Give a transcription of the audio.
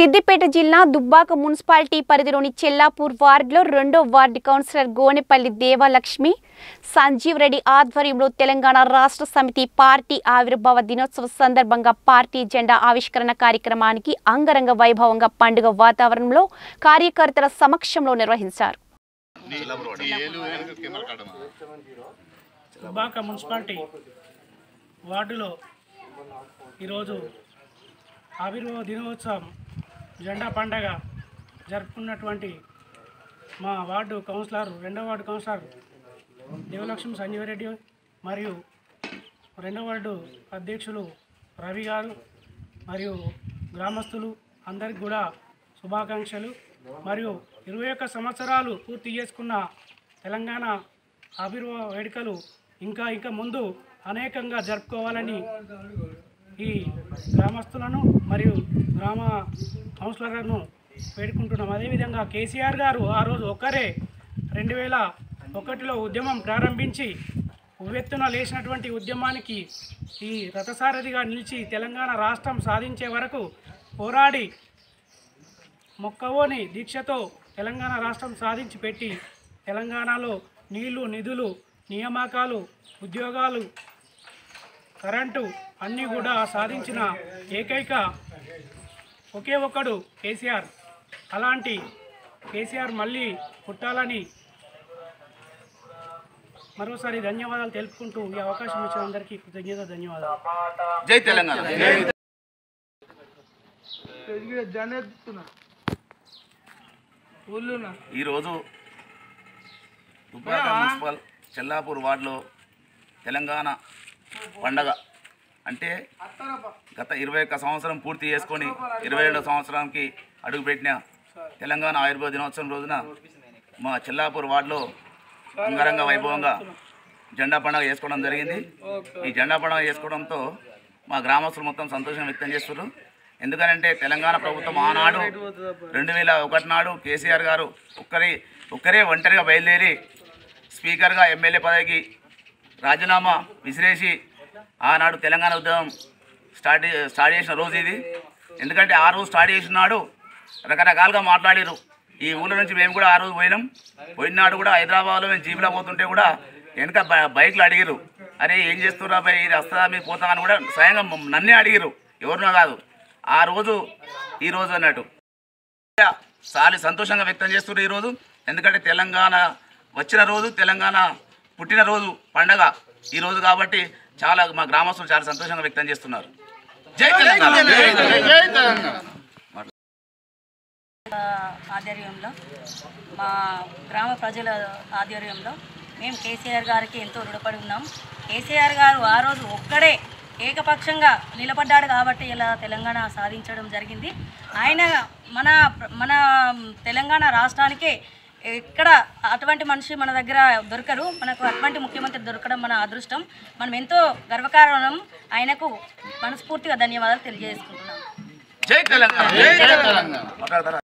సిద్దిపేట జిల్లా దుబ్బాక మున్సిపాలిటీ పరిధిలోని చెల్లాపూర్ వార్డులో రెండో వార్డు కౌన్సిలర్ గోనెపల్లి దేవలక్ష్మి సంజీవ్ రెడ్డి ఆధ్వర్యంలో తెలంగాణ రాష్ట్ర సమితి పార్టీ ఆవిర్భావ దినోత్సవ సందర్భంగా పార్టీ జెండా ఆవిష్కరణ కార్యక్రమానికి అంగరంగ వైభవంగా పండుగ వాతావరణంలో కార్యకర్తల సమక్షంలో నిర్వహించారు దుబ్బాక మున్సిపాలిటీ వార్డులో ఈరోజు ఆవిర్భావ దినోత్సవం జెండా పండగ జరుపుకున్నటువంటి మా వార్డు కౌన్సిలర్ రెండో వార్డు కౌన్సిలర్ దేవలక్ష్మి సంజీవరెడ్డి మరియు రెండో వార్డు అధ్యక్షులు రవి గారు మరియు గ్రామస్తులు అందరికి కూడా శుభాకాంక్షలు మరియు ఇరవై ఒక్క సంవత్సరాలు పూర్తి చేసుకున్న తెలంగాణ ఆవిర్భావ వేడుకలు ఇంకా ఇంకా ముందు అనేకంగా జరుపుకోవాలని ఈ గ్రామస్తులను మరియు గ్రామ కౌన్సిలర్లను వేడుకుంటున్నాం అదేవిధంగా కేసీఆర్ గారు ఆ రోజు ఒక్కరే రెండు వేల ఒకటిలో ఉద్యమం ప్రారంభించి ఉవ్వెత్తున లేచినటువంటి ఉద్యమానికి ఈ రథసారథిగా నిలిచి తెలంగాణ రాష్ట్రం సాధించే వరకు పోరాడి మొక్కవోని దీక్షతో తెలంగాణ రాష్ట్రం సాధించి పెట్టి తెలంగాణలో నీళ్లు నిధులు నియామకాలు ఉద్యోగాలు కరెంటు అన్నీ కూడా సాధించిన ఏకైక ఒకే ఒక్కడు కేసీఆర్ అలాంటి కేసీఆర్ మళ్ళీ పుట్టాలని మరోసారి ధన్యవాదాలు తెలుపుకుంటూ ఈ అవకాశం ఇచ్చిన అందరికీ కృతజ్ఞత ధన్యవాదాలు జై తెలంగాణ ఈరోజు దుబ్బాక మున్సిపల్ చెల్లాపూర్ వార్డులో తెలంగాణ పండగ అంటే గత ఇరవై ఒక్క సంవత్సరం పూర్తి చేసుకొని ఇరవై రెండో సంవత్సరానికి అడుగుపెట్టిన తెలంగాణ ఆయుర్వేద దినోత్సవం రోజున మా చెల్లాపూర్ వార్డులో అంగరంగ వైభవంగా జెండా పండుగ చేసుకోవడం జరిగింది ఈ జెండా పండుగ చేసుకోవడంతో మా గ్రామస్తులు మొత్తం సంతోషం వ్యక్తం చేస్తున్నారు ఎందుకనంటే తెలంగాణ ప్రభుత్వం ఆనాడు రెండు వేల ఒకటి నాడు కేసీఆర్ గారు ఒక్కరి ఒక్కరే ఒంటరిగా బయలుదేరి స్పీకర్గా ఎమ్మెల్యే పదవికి రాజీనామా విసిరేసి ఆనాడు తెలంగాణ ఉద్యమం స్టార్ట్ స్టార్ట్ చేసిన రోజు ఇది ఎందుకంటే ఆ రోజు స్టార్ట్ చేసిన నాడు రకరకాలుగా మాట్లాడారు ఈ ఊళ్ళో నుంచి మేము కూడా ఆ రోజు పోయినాం పోయినాడు కూడా హైదరాబాద్లో మేము జీబులో పోతుంటే కూడా వెనక బ- బైక్లు అడిగిరు అరే ఏం చేస్తున్నా భయ్ ఇది వస్తుందా మీరు పోతా అని కూడా స్వయంగా మమ్మ- నన్నే అడిగిరు ఎవరినో కాదు ఆ రోజు ఈ రోజు అన్నట్టు చాలా సంతోషంగా వ్యక్తం చేస్తున్నారు ఈరోజు ఎందుకంటే తెలంగాణ వచ్చిన రోజు తెలంగాణ పుట్టిన రోజు పండగ ఈ రోజు కాబట్టి చాలా మా గ్రామస్తులు చాలా సంతోషంగా వ్యక్తం చేస్తున్నారు జై తెలంగాణ ఆధ్వర్యంలో మా గ్రామ ప్రజల ఆధ్వర్యంలో మేము కేసీఆర్ గారికి ఎంతో రుణపడి ఉన్నాం కేసీఆర్ గారు ఆ రోజు ఒక్కడే ఏకపక్షంగా నిలబడ్డాడు కాబట్టి ఇలా తెలంగాణ సాధించడం జరిగింది ఆయన మన మన తెలంగాణ రాష్ట్రానికే ఎక్కడ అటువంటి మనిషి మన దగ్గర దొరకరు మనకు అటువంటి ముఖ్యమంత్రి దొరకడం మన అదృష్టం మనం ఎంతో గర్వకారణం ఆయనకు మనస్ఫూర్తిగా ధన్యవాదాలు తెలియజేసుకుంటున్నాం జై తెలంగాణ మాట్లాడతారా